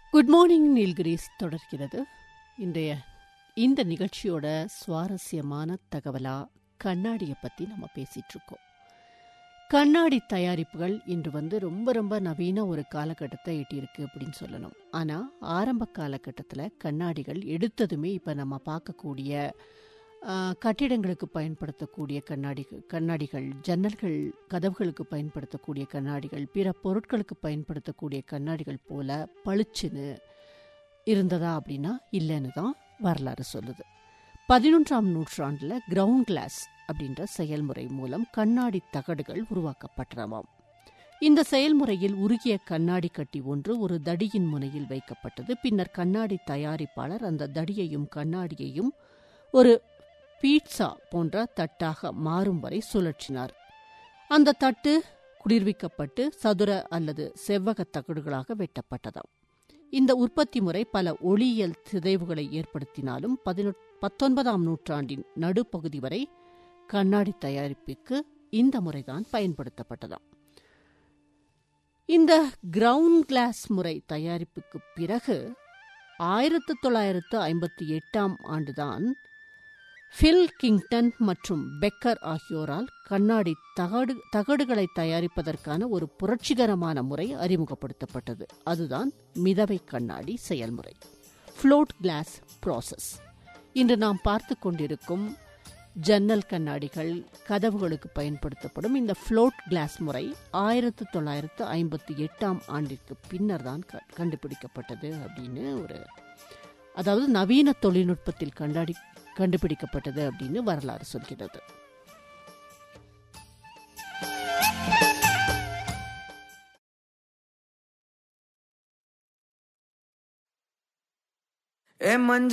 good morning Nilgiris தொடர்கிறது இன்றைய இந்த நிகழ்ச்சியோட சுவாரஸ்யமான தகவலா கண்ணாடியை பற்றி நம்ம பேசிட்டு இருக்கோம் கண்ணாடி தயாரிப்புகள் இன்று வந்து ரொம்ப ரொம்ப நவீன ஒரு காலகட்டத்தை எட்டியிருக்கு அப்படின்னு சொல்லணும் ஆனால் ஆரம்ப காலகட்டத்தில் கண்ணாடிகள் எடுத்ததுமே இப்போ நம்ம பார்க்கக்கூடிய ஆ, கட்டிடங்களுக்கு பயன்படுத்தக்கூடிய கண்ணாடி கண்ணாடிகள் ஜன்னல்கள் கதவுகளுக்கு பயன்படுத்தக்கூடிய கண்ணாடிகள் பிற பொருட்களுக்கு பயன்படுத்தக்கூடிய கண்ணாடிகள் போல பளிச்சுன்னு இருந்ததா அப்படின்னா இல்லைன்னு தான் வரலாறு சொல்லுது பதினொன்றாம் நூற்றாண்டில் கிரவுண்ட் கிளாஸ் அப்படின்ற செயல்முறை மூலம் கண்ணாடி தகடுகள் உருவாக்கப்பட்டனவாம் இந்த செயல்முறையில் உருகிய கண்ணாடி கட்டி ஒன்று ஒரு தடியின் முனையில் வைக்கப்பட்டது பின்னர் கண்ணாடி தயாரிப்பாளர் அந்த தடியையும் கண்ணாடியையும் ஒரு பீட்சா போன்ற தட்டாக மாறும் வரை சுழற்றினார் அந்த தட்டு குளிர்விக்கப்பட்டு சதுர அல்லது செவ்வக தகடுகளாக வெட்டப்பட்டதாம் இந்த உற்பத்தி முறை பல ஒளியியல் சிதைவுகளை ஏற்படுத்தினாலும் பதினெட் பத்தொன்பதாம் நூற்றாண்டின் நடுப்பகுதி வரை கண்ணாடி தயாரிப்புக்கு இந்த முறைதான் பயன்படுத்தப்பட்டதாம் இந்த கிரவுண்ட் கிளாஸ் முறை தயாரிப்புக்கு பிறகு ஆயிரத்து தொள்ளாயிரத்து ஐம்பத்தி எட்டாம் ஆண்டுதான் ஃபில் கிங்டன் மற்றும் பெக்கர் ஆகியோரால் கண்ணாடி தகடு தகடுகளை தயாரிப்பதற்கான ஒரு புரட்சிகரமான முறை அறிமுகப்படுத்தப்பட்டது அதுதான் மிதவை கண்ணாடி செயல்முறை ஃப்ளோட் கிளாஸ் ப்ராசஸ் இன்று நாம் பார்த்து கொண்டிருக்கும் ஜன்னல் கண்ணாடிகள் கதவுகளுக்கு பயன்படுத்தப்படும் இந்த ஃப்ளோட் கிளாஸ் முறை ஆயிரத்து தொள்ளாயிரத்து ஐம்பத்தி எட்டாம் ஆண்டிற்கு பின்னர் தான் க- கண்டுபிடிக்கப்பட்டது அப்படின்னு ஒரு அதாவது நவீன தொழில்நுட்பத்தில் கண்ணாடி கண்டுபிடிக்கப்பட்டது அப்படின்னு வரலாறு சொல்கிறது ए मंज